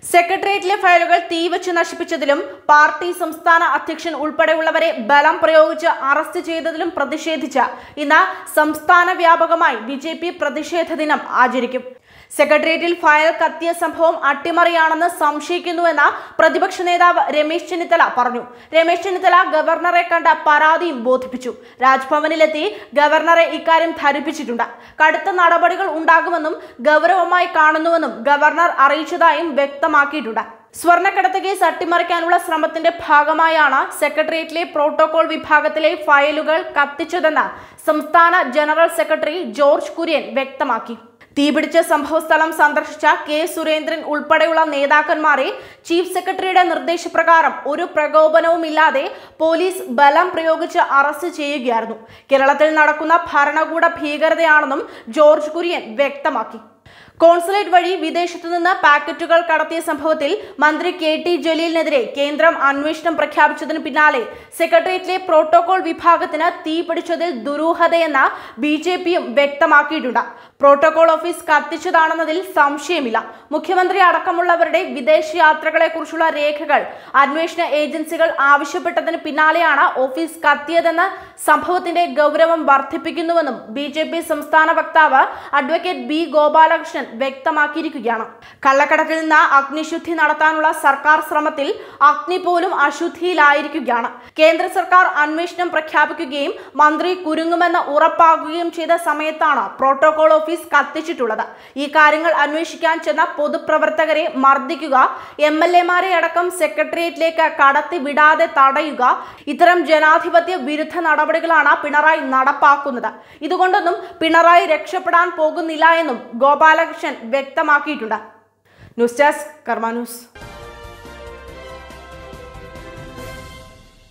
സെക്രട്ടേറിയറ്റിലെ ഫയലുകൾ തീവച്ച് നശിപ്പിച്ചതിലും പാർട്ടി സംസ്ഥാന അധ്യക്ഷൻ ഉൾപ്പെടെയുള്ളവരെ ബലം പ്രയോഗിച്ച് അറസ്റ്റ് ചെയ്തതിലും പ്രതിഷേധിച്ച് ഇന്ന് സംസ്ഥാന വ്യാപകമായി ബി ജെ പി പ്രതിഷേധ ദിനം ആചരിക്കും സെക്രട്ടേറിയറ്റിൽ ഫയൽ കത്തിയ സംഭവം അട്ടിമറിയാണെന്ന് സംശയിക്കുന്നുവെന്ന് പ്രതിപക്ഷ നേതാവ് രമേശ് ചെന്നിത്തല പറഞ്ഞു രമേശ് ചെന്നിത്തല ഗവർണറെ കണ്ട പരാതിയും ബോധിപ്പിച്ചു രാജ്ഭവനിലെത്തി ഗവർണറെ ഇക്കാര്യം ധരിപ്പിച്ചിട്ടുണ്ട് കടുത്ത നടപടികൾ ഉണ്ടാകുമെന്നും ഗൗരവമായി കാണുന്നുവെന്നും ഗവർണർ അറിയിച്ചതായും വ്യക്തമാക്കിയിട്ടുണ്ട് സ്വർണ്ണക്കടത്ത് കേസ് അട്ടിമറിക്കാനുള്ള ശ്രമത്തിന്റെ ഭാഗമായാണ് സെക്രട്ടേറിയറ്റിലെ പ്രോട്ടോകോൾ വിഭാഗത്തിലെ ഫയലുകൾ കത്തിച്ചതെന്ന് സംസ്ഥാന ജനറൽ സെക്രട്ടറി ജോർജ് കുര്യൻ വ്യക്തമാക്കി തീപിടിച്ച സംഭവസ്ഥലം സന്ദർശിച്ച കെ സുരേന്ദ്രൻ ഉൾപ്പെടെയുള്ള നേതാക്കന്മാരെ ചീഫ് സെക്രട്ടറിയുടെ നിർദ്ദേശപ്രകാരം ഒരു പ്രകോപനവുമില്ലാതെ പോലീസ് ബലം പ്രയോഗിച്ച് അറസ്റ്റ് ചെയ്യുകയായിരുന്നു കേരളത്തിൽ നടക്കുന്ന ഭരണകൂട ഭീകരതയാണെന്നും ജോർജ് കുര്യൻ വ്യക്തമാക്കി കോൺസുലേറ്റ് വഴി വിദേശത്തു നിന്ന് പാക്കറ്റുകൾ കടത്തിയ സംഭവത്തിൽ മന്ത്രി കെ ടി ജലീലിനെതിരെ കേന്ദ്രം അന്വേഷണം പ്രഖ്യാപിച്ചതിന് പിന്നാലെ സെക്രട്ടേറിയറ്റിലെ പ്രോട്ടോകോൾ വിഭാഗത്തിന് തീപിടിച്ചതിൽ ദുരൂഹതയെന്ന് ബി ജെ പിയും വ്യക്തമാക്കിയിട്ടുണ്ട് പ്രോട്ടോകോൾ ഓഫീസ് കത്തിച്ചതാണെന്നതിൽ സംശയമില്ല മുഖ്യമന്ത്രി അടക്കമുള്ളവരുടെ വിദേശ യാത്രകളെക്കുറിച്ചുള്ള രേഖകൾ അന്വേഷണ ഏജൻസികൾ ആവശ്യപ്പെട്ടതിന് പിന്നാലെയാണ് ഓഫീസ് കത്തിയതെന്ന് സംഭവത്തിന്റെ ഗൗരവം വർദ്ധിപ്പിക്കുന്നുവെന്നും ബി ജെ പി സംസ്ഥാന വക്താവ് അഡ്വക്കേറ്റ് ബി ഗോപാലകൃഷ്ണൻ വ്യക്തമാക്കിയിരിക്കുകയാണ് കള്ളക്കടത്തിൽ നിന്ന് അഗ്നിശുദ്ധി നടത്താനുള്ള സർക്കാർ ശ്രമത്തിൽ അഗ്നി പോലും അശുദ്ധിയിലായിരിക്കുകയാണ് കേന്ദ്ര സർക്കാർ അന്വേഷണം പ്രഖ്യാപിക്കുകയും മന്ത്രി കുരുങ്ങുമെന്ന് ഉറപ്പാകുകയും ചെയ്ത സമയത്താണ് പ്രോട്ടോകോൾ ഓഫീസ് കത്തിച്ചിട്ടുള്ളത് ഈ കാര്യങ്ങൾ അന്വേഷിക്കാൻ ചെന്ന പൊതുപ്രവർത്തകരെ മർദ്ദിക്കുക എം എൽ എമാരെ അടക്കം സെക്രട്ടേറിയറ്റിലേക്ക് കടത്തി വിടാതെ തടയുക ഇത്തരം ജനാധിപത്യ വിരുദ്ധ നടപടികളാണ് പിണറായി നടപ്പാക്കുന്നത് ഇതുകൊണ്ടൊന്നും പിണറായി രക്ഷപ്പെടാൻ പോകുന്നില്ല എന്നും ഗോപാലകൃഷ്ണൻ വ്യക്തമാക്കിയിട്ടുണ്ട് ന്യൂസ് ഡെസ്ക് കർമ്മ ന്യൂസ്